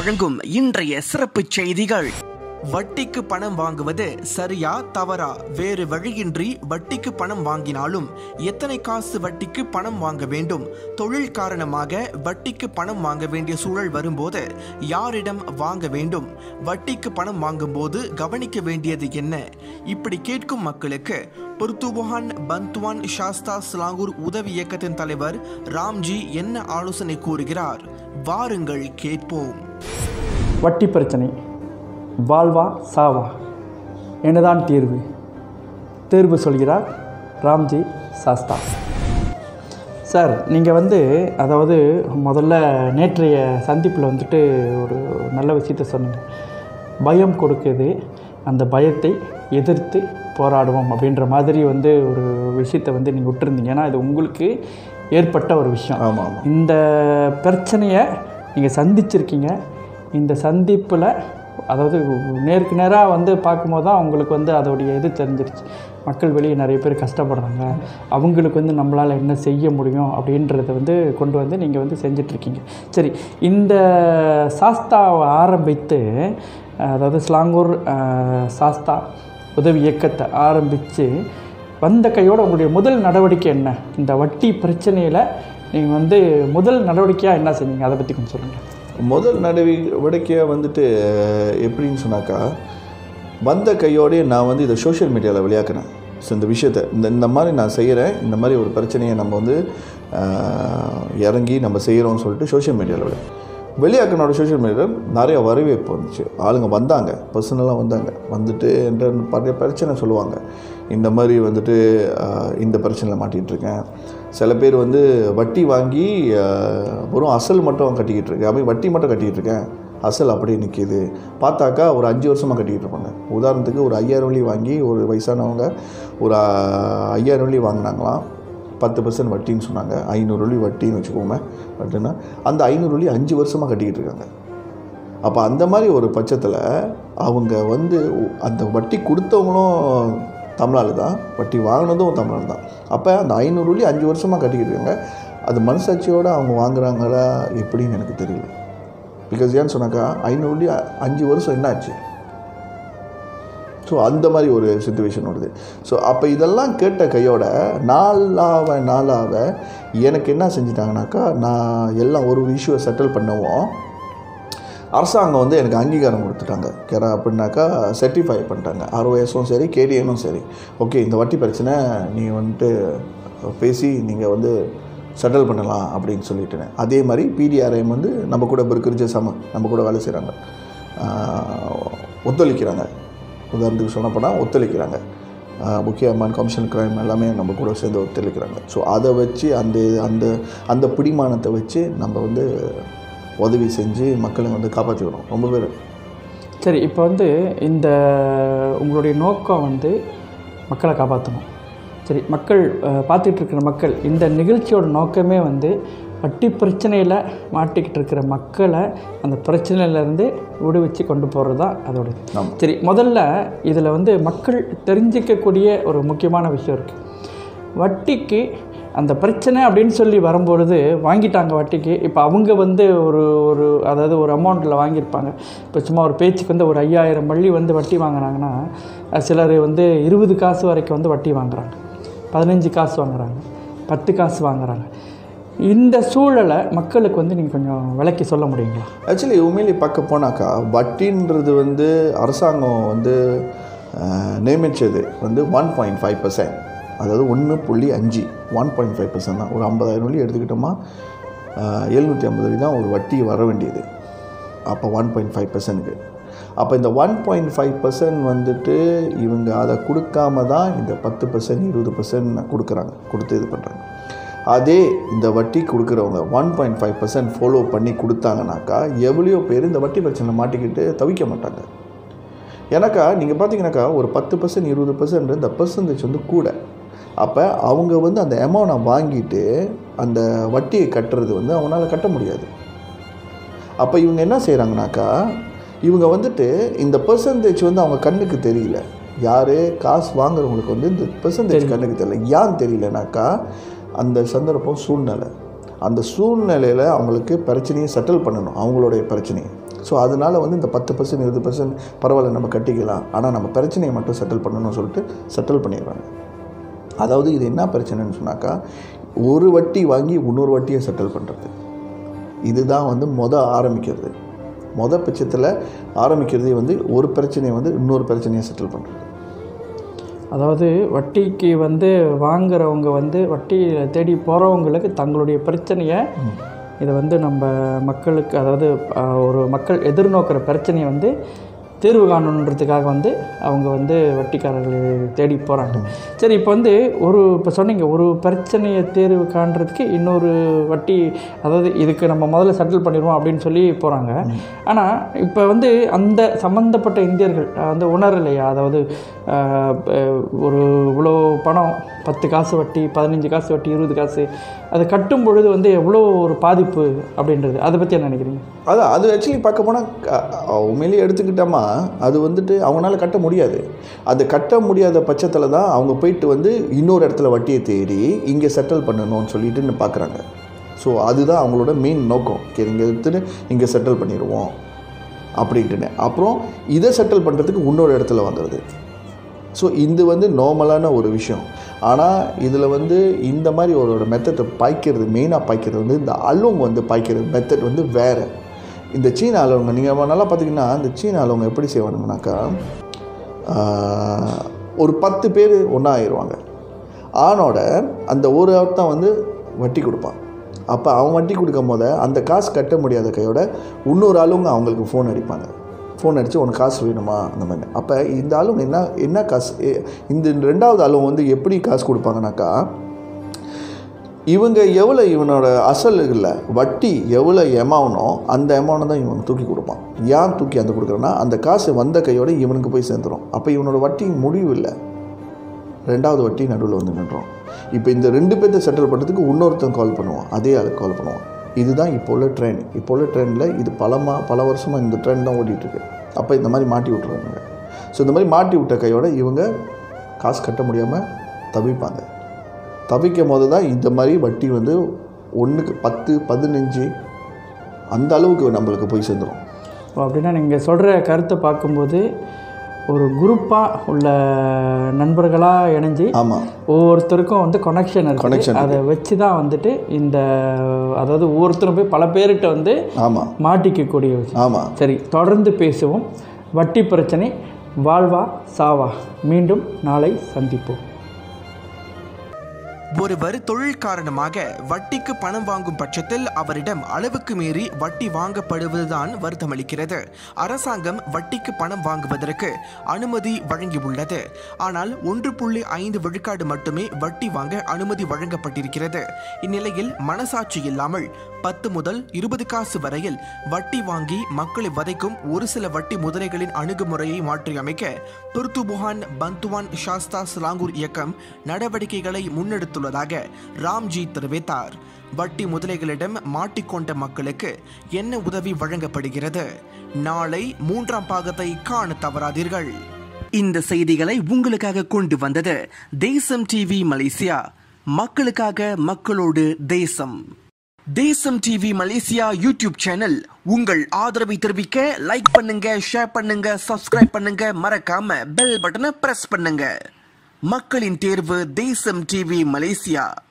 வழங்கும் இன்றைய சிறப்பு செய்திகள் வட்டிக்கு பணம் வாங்குவது சரியா தவறா வேறு வழியின்றி வட்டிக்கு பணம் வாங்கினாலும் எத்தனை காசு வட்டிக்கு பணம் வாங்க வேண்டும் தொழில் காரணமாக வட்டிக்கு பணம் வாங்க வேண்டிய சூழல் வரும்போது யாரிடம் வாங்க வேண்டும் வட்டிக்கு பணம் வாங்கும்போது கவனிக்க வேண்டியது என்ன இப்படி கேட்கும் மக்களுக்கு பொர்த்துவான் பந்த்வான் சாஸ்தா ஸ்லாங்கூர் உதவி இயக்கத்தின் தலைவர் ராம்ஜி என்ன ஆலோசனை கூறுகிறார் வாருங்கள் கேட்போம் வட்டி பிரச்சனை வாழ்வா சாவா என்னதான் தீர்வு தீர்வு சொல்கிறார் ராம்ஜி சாஸ்தா சார் நீங்கள் வந்து அதாவது முதல்ல நேற்றைய சந்திப்பில் வந்துட்டு ஒரு நல்ல விஷயத்த சொன்னீங்க பயம் கொடுக்குது அந்த பயத்தை எதிர்த்து போராடுவோம் அப்படின்ற மாதிரி வந்து ஒரு விஷயத்தை வந்து நீங்கள் விட்டுருந்தீங்க ஏன்னா இது உங்களுக்கு ஏற்பட்ட ஒரு விஷயம் ஆமாம் ஆமாம் இந்த பிரச்சனையை நீங்கள் சந்திச்சிருக்கீங்க இந்த சந்திப்பில் அதாவது நேருக்கு நேராக வந்து பார்க்கும்போது தான் அவங்களுக்கு வந்து அதோடைய இது தெரிஞ்சிருச்சு மக்கள் வெளியே நிறைய பேர் கஷ்டப்படுறாங்க அவங்களுக்கு வந்து நம்மளால் என்ன செய்ய முடியும் அப்படின்றத வந்து கொண்டு வந்து நீங்கள் வந்து செஞ்சிட்ருக்கீங்க சரி இந்த சாஸ்தாவை ஆரம்பித்து அதாவது ஸ்லாங்கூர் அஹ், சாஸ்தா உதவி இயக்கத்தை ஆரம்பித்து வந்த கையோட உங்களுடைய முதல் நடவடிக்கை என்ன இந்த வட்டி பிரச்சனையில் நீங்கள் வந்து முதல் நடவடிக்கையாக என்ன செஞ்சீங்க அதை பற்றி கொஞ்சம் சொல்லுங்கள் முதல் நடவடிக்கையாக வந்துட்டு அஹ், எப்படின்னு சொன்னாக்கா வந்த கையோடயே நான் வந்து இதை சோஷியல் மீடியாவில் வெளியாக்குனேன் ஸோ இந்த விஷயத்தை இந்த இந்த மாதிரி நான் செய்கிறேன் இந்த மாதிரி ஒரு பிரச்சனையை நம்ம வந்து அஹ், இறங்கி நம்ம செய்கிறோம்னு சொல்லிட்டு சோஷியல் மீடியாவில் விட வெளியாக்கனோட சோஷியல் மீடியாவில் நிறைய வரவேற்பு வந்துச்சு ஆளுங்க வந்தாங்க பர்சனலாக வந்தாங்க வந்துட்டு என்ற பழைய பிரச்சனை சொல்லுவாங்க இந்த மாதிரி வந்துட்டு அஹ், இந்த பிரச்சனையில் மாட்டிகிட்டு இருக்கேன் சில பேர் வந்து வட்டி வாங்கி அஹ், வெறும் அசல் மட்டும் கட்டிக்கிட்டு இருக்கேன் அப்படி வட்டி மட்டும் கட்டிக்கிட்டு இருக்கேன் அசல் அப்படியே நிற்கிது பார்த்தாக்கா ஒரு அஞ்சு வருஷமாக கட்டிக்கிட்டு இருப்பாங்க உதாரணத்துக்கு ஒரு ஐயாயிரம் வழி வாங்கி ஒரு வயசானவங்க ஒரு அஹ், ஐயாயிரம் வழி வாங்கினாங்களாம் பத்து பர்சன்ட் வட்டின்னு சொன்னாங்க ஐநூறு வழி வட்டின்னு வச்சுக்கோமே வட்டின்னா அந்த ஐநூறு வழி அஞ்சு வருஷமாக கட்டிக்கிட்டு இருக்காங்க அப்போ அந்த மாதிரி ஒரு பட்சத்தில் அவங்க வந்து அந்த வட்டி கொடுத்தவங்களும் தமிழாள் தான் வட்டி வாங்கினதும் தமிழ் தான் அப்போ அந்த ஐநூறு வழி அஞ்சு வருஷமாக கட்டிக்கிட்டு இருக்காங்க அது மனசாட்சியோடு அவங்க வாங்குறாங்களா எப்படின்னு எனக்கு தெரியல பிகாஸ் ஏன்னு சொன்னாக்கா ஐநூறு வழி அ- அஞ்சு வருஷம் என்ன ஆச்சு ஸோ அந்த மாதிரி ஒரு சுச்சுவேஷன் வருது ஸோ அப்போ இதெல்லாம் கேட்ட கையோட நாளாவ நாளாவ எனக்கு என்ன செஞ்சிட்டாங்கனாக்கா நான் எல்லாம் ஒரு ஒரு இஷ்யூவை செட்டில் பண்ணவும் அரசாங்கம் வந்து எனக்கு அங்கீகாரம் கொடுத்துட்டாங்க கேரா அப்படின்னாக்கா சர்டிஃபை பண்ணிட்டாங்க ஆர்ஓஎஸும் சரி கேடிஎனும் சரி ஓகே இந்த வட்டி பிரச்சனை நீ வந்துட்டு பேசி நீங்கள் வந்து செட்டில் பண்ணலாம் அப்படின்னு சொல்லிட்டேன் அதே மாதிரி பிடிஆர்ஐஎம் வந்து நம்ம கூட பிற்கிருச்ச சம நம்ம கூட வேலை செய்கிறாங்க ஒத்துழைக்கிறாங்க உதாரணத்துக்கு சொன்ன போனால் ஒத்துழைக்கிறாங்க ஆஹ் முக்கியமான கமிஷன் கிரைம் எல்லாமே நம்ம கூட சேர்ந்து ஒத்துழைக்கிறாங்க ஸோ அதை வச்சு அந்த அந்த அந்த பிடிமானத்தை வச்சு நம்ம வந்து உதவி செஞ்சு மக்களை வந்து காப்பாற்றிக்கிறோம் ரொம்ப பேர் சரி இப்போ வந்து இந்த உங்களுடைய நோக்கம் வந்து மக்களை காப்பாற்றணும் சரி மக்கள் அஹ், பார்த்துட்டு இருக்கிற மக்கள் இந்த நிகழ்ச்சியோட நோக்கமே வந்து வட்டி பிரச்சனையில் மாட்டிக்கிட்டு இருக்கிற மக்களை அந்த பிரச்சனையிலேருந்து விடுவிச்சு கொண்டு போகிறது தான் அதோட இது. ஆமாம். சரி முதல்ல இதில் வந்து மக்கள் தெரிஞ்சிக்கக்கூடிய ஒரு முக்கியமான விஷயம் இருக்குது வட்டிக்கு அந்த பிரச்சனை அப்படின்னு சொல்லி வரும்பொழுது வாங்கிட்டாங்க வட்டிக்கு இப்போ அவங்க வந்து ஒரு ஒரு அதாவது ஒரு அமௌண்ட்டில் வாங்கியிருப்பாங்க இப்போ சும்மா ஒரு பேச்சுக்கு வந்து ஒரு ஐயாயிரம் பள்ளி வந்து வட்டி வாங்குறாங்கன்னா அஹ் சிலர் வந்து இருபது காசு வரைக்கும் வந்து வட்டி வாங்குறாங்க பதினஞ்சு காசு வாங்குறாங்க பத்து காசு வாங்குறாங்க இந்த சூழலை மக்களுக்கு வந்து நீங்கள் கொஞ்சம் விளக்கி சொல்ல முடியுங்களா ஆக்சுவலி உண்மையிலே பார்க்க போனாக்கா வட்டின்றது வந்து அரசாங்கம் வந்து ஆஹ், நியமிச்சது வந்து ஒன் பாயிண்ட் ஃபைவ் பர்சன்ட் அதாவது ஒன்று புள்ளி அஞ்சு ஒன் பாயிண்ட் ஃபைவ் பர்சன்ட் தான் ஒரு ஐம்பதாயிரம் வழி எடுத்துக்கிட்டோமா எழுநூற்றி ஐம்பது வழி தான் ஒரு வட்டி வர வேண்டியது அப்போ ஒன் பாயிண்ட் ஃபைவ் பர்சன்ட்டுக்கு அப்போ இந்த ஒன் பாயிண்ட் ஃபைவ் பர்சன்ட் வந்துட்டு இவங்க அதை கொடுக்காம தான் இந்த பத்து பர்சன்ட் இருபது பர்சன்ட் கொடுக்குறாங்க கொடுத்து இது பண்ணுறாங்க அதே இந்த வட்டி கொடுக்குறவங்க one point five percent follow பண்ணி கொடுத்தாங்கனாக்கா எவ்வளையோ பேர் இந்த வட்டி பிரச்சனை மாட்டிக்கிட்டு தவிக்க மாட்டாங்க ஏன்னாக்கா நீங்கள் பார்த்தீங்கன்னாக்கா ஒரு பத்து பர்சன்ட் இருபது பர்சன்ட் இந்த பர்சன்டேஜ் வந்து கூட அப்போ அவங்க வந்து அந்த அமௌண்ட்டை வாங்கிட்டு அந்த வட்டியை கட்டுறது வந்து அவங்களால கட்ட முடியாது அப்போ இவங்க என்ன செய்கிறாங்கனாக்கா இவங்க வந்துட்டு இந்த பர்சன்டேஜ் வந்து அவங்க கண்ணுக்கு தெரியல யார் காசு வாங்குறவங்களுக்கு வந்து இந்த பர்சன்டேஜ் கண்ணுக்கு தெரியல ஏன் தெரியலனாக்கா அந்த சந்தர்ப்பம் சூழ்நிலை அந்த சூழ்நிலையில் அவங்களுக்கு பிரச்சனையை செட்டில் பண்ணணும் அவங்களுடைய பிரச்சனையை ஸோ அதனால் வந்து இந்த பத்து பர்சன்ட் இருபது பர்சன்ட் பரவாயில்ல நம்ம கட்டிக்கலாம் ஆனால் நம்ம பிரச்சனையை மட்டும் செட்டில் பண்ணணும்னு சொல்லிட்டு செட்டில் பண்ணிடுறாங்க அதாவது இது என்ன பிரச்சனைன்னு சொன்னாக்கா ஒரு வட்டி வாங்கி இன்னொரு வட்டியை செட்டில் பண்ணுறது இதுதான் வந்து மொத ஆரம்பிக்கிறது மொத பட்சத்தில் ஆரம்பிக்கிறதே வந்து ஒரு பிரச்சனையை வந்து இன்னொரு பிரச்சனையை செட்டில் பண்ணுறது அதாவது வட்டிக்கு வந்து வாங்குறவங்க வந்து வட்டி தேடி போகிறவங்களுக்கு தங்களுடைய பிரச்சனையை இதை வந்து நம்ம மக்களுக்கு அதாவது அஹ், ஒரு மக்கள் எதிர்நோக்கிற பிரச்சனையை வந்து தீர்வு காணணுன்றதுக்காக வந்து அவங்க வந்து வட்டிக்காரர்களை தேடி போகிறாங்க சரி இப்போ வந்து ஒரு இப்போ சொன்னீங்க ஒரு பிரச்சனையை தீர்வு காண்றதுக்கு இன்னொரு வட்டி அதாவது இதுக்கு நம்ம முதல்ல செட்டில் பண்ணிடுவோம் அப்படின்னு சொல்லி போகிறாங்க ஆனால் இப்போ வந்து அந்த சம்மந்தப்பட்ட இந்தியர்கள் அஹ், வந்து உணரலையா அதாவது அஹ், அஹ், ஒரு இவ்வளோ பணம் பத்து காசு வட்டி பதினஞ்சு காசு வட்டி இருபது காசு அது கட்டும் பொழுது வந்து எவ்வளோ ஒரு பாதிப்பு அப்படின்றது அதை பற்றி என்ன நினைக்கிறீங்க அதான் அது ஆக்சுவலி பார்க்க போனால் உண்மையிலேயே எடுத்துக்கிட்டோமா அது வந்துட்டு அவங்களால கட்ட முடியாது அது கட்ட முடியாத பட்சத்தில் தான் அவங்க போயிட்டு வந்து இன்னொரு இடத்துல வட்டியை தேடி இங்கே செட்டில் பண்ணணும்னு சொல்லிட்டு பார்க்குறாங்க ஸோ அதுதான் அவங்களோட மெயின் நோக்கம் சரி இங்கே எடுத்துட்டு இங்கே செட்டில் பண்ணிடுவோம் அப்படின்ட்டுன்னு அப்புறம் இதை செட்டில் பண்ணுறதுக்கு இன்னொரு இடத்துல வந்துடுது ஸோ இது வந்து நார்மலான ஒரு விஷயம் ஆனால் இதில் வந்து இந்த மாதிரி ஒரு மெத்தடை பாய்க்கிறது மெயினாக பாய்க்கிறது வந்து இந்த அலுவங்க வந்து பாய்க்கிறது மெத்தட் வந்து வேறு இந்த சீன அலுவங்க நீங்கள் நல்லா பார்த்தீங்கன்னா இந்த சீன அலுவங்க எப்படி செய்வானுங்கனாக்கா ஆஹ், ஒரு பத்து பேர் ஒன்றா ஆயிடுவாங்க ஆணோட அந்த ஒரு ஒருத்தன் வந்து வட்டி கொடுப்பான் அப்போ அவன் வட்டி கொடுக்கும் போது அந்த காசு கட்ட முடியாத கையோட இன்னொரு ஆளுங்க அவங்களுக்கு ஃபோன் அடிப்பாங்க ஃபோன் அடித்து உனக்கு காசு வேணுமா அந்த மாதிரி அப்போ இந்த ஆளுங்க என்ன என்ன காசு எ- இந்த ரெண்டாவது ஆளுங்க வந்து எப்படி காசு கொடுப்பாங்கனாக்கா இவங்க எவ்வளோ இவனோட அசல் இல்லை வட்டி எவ்வளோ எமௌனோ அந்த எமௌண்ட்டை தான் இவன் தூக்கி கொடுப்பான் ஏன் தூக்கி அந்த கொடுக்குறேன்னா அந்த காசு வந்த கையோட இவனுக்கு போய் சேர்ந்துடும் அப்போ இவனோட வட்டி முடிவு இல்லை ரெண்டாவது வட்டி நடுவில் வந்து நின்றோம் இப்போ இந்த ரெண்டு பேர்த்த செட்டில் பண்ணுறதுக்கு இன்னொருத்தன் கால் பண்ணுவான் அதே ஆளுக்கு கால் பண்ணுவான் இதுதான் இப்போ உள்ள ட்ரெண்ட் இப்போ உள்ள ட்ரெண்டில் இது பலமா பல வருஷமாக இந்த ட்ரெண்ட் தான் ஓடிட்டுருக்கு அப்போ இந்த மாதிரி மாட்டி விட்ருவாங்க ஸோ இந்த மாதிரி மாட்டி விட்ட கையோட இவங்க காசு கட்ட முடியாமல் தவிப்பாங்க தவிக்கும் போது தான் இந்த மாதிரி வட்டி வந்து ஒன்றுக்கு பத்து பதினஞ்சு அந்த அளவுக்கு நம்மளுக்கு போய் சேர்ந்துடும் ஓ அப்படின்னா நீங்கள் சொல்கிற கருத்தை பார்க்கும்போது ஒரு குரூப்பாக உள்ள நண்பர்களாக இணைஞ்சு ஆமாம் ஒவ்வொருத்தருக்கும் வந்து கனெக்ஷன் Connection இருக்கு அதை வச்சு தான் வந்துட்டு இந்த அதாவது ஒவ்வொருத்தரும் போய் பல பேர்கிட்ட வந்து ஆமாம் மாட்டிக்கக்கூடிய விஷயம் ஆமாம் சரி தொடர்ந்து பேசுவோம் வட்டி பிரச்சனை வாழ்வா சாவா மீண்டும் நாளை சந்திப்போம் ஒருவர் தொழில் காரணமாக வட்டிக்கு பணம் வாங்கும் பட்சத்தில் அவரிடம் அளவுக்கு மீறி வட்டி வாங்கப்படுவதுதான் வருத்தமளிக்கிறது அரசாங்கம் வட்டிக்கு பணம் வாங்குவதற்கு அனுமதி வழங்கியுள்ளது ஆனால் ஒன்று புள்ளி ஐந்து விழுக்காடு மட்டுமே வட்டி வாங்க அனுமதி வழங்கப்பட்டிருக்கிறது இந்நிலையில் மனசாட்சி இல்லாமல் பத்து முதல் இருபது காசு வரையில் வட்டி வாங்கி மக்களை வதைக்கும் ஒரு சில வட்டி முதலைகளின் அணுகுமுறையை மாற்றியமைக்க துர்துபுகான் பந்துவான் சாஸ்தா சிலாங்கூர் இயக்கம் நடவடிக்கைகளை முன்னெடுத்துள்ளதாக ராம்ஜி தெரிவித்தார் வட்டி முதலைகளிடம் மாட்டிக்கொண்ட மக்களுக்கு என்ன உதவி வழங்கப்படுகிறது நாளை மூன்றாம் பாகத்தை காண தவறாதீர்கள் இந்த செய்திகளை உங்களுக்காக கொண்டு வந்தது தேசம் டிவி மலேசியா மக்களுக்காக மக்களோடு தேசம் தேசம் டிவி மலேசியா யூடியூப் சேனல் உங்கள் ஆதரவை தெரிவிக்க லைக் பண்ணுங்க ஷேர் பண்ணுங்க சப்ஸ்கிரைப் பண்ணுங்க மறக்காம பெல் பட்டனை பிரஸ் பண்ணுங்க மக்களின் தேர்வு தேசம் டிவி மலேசியா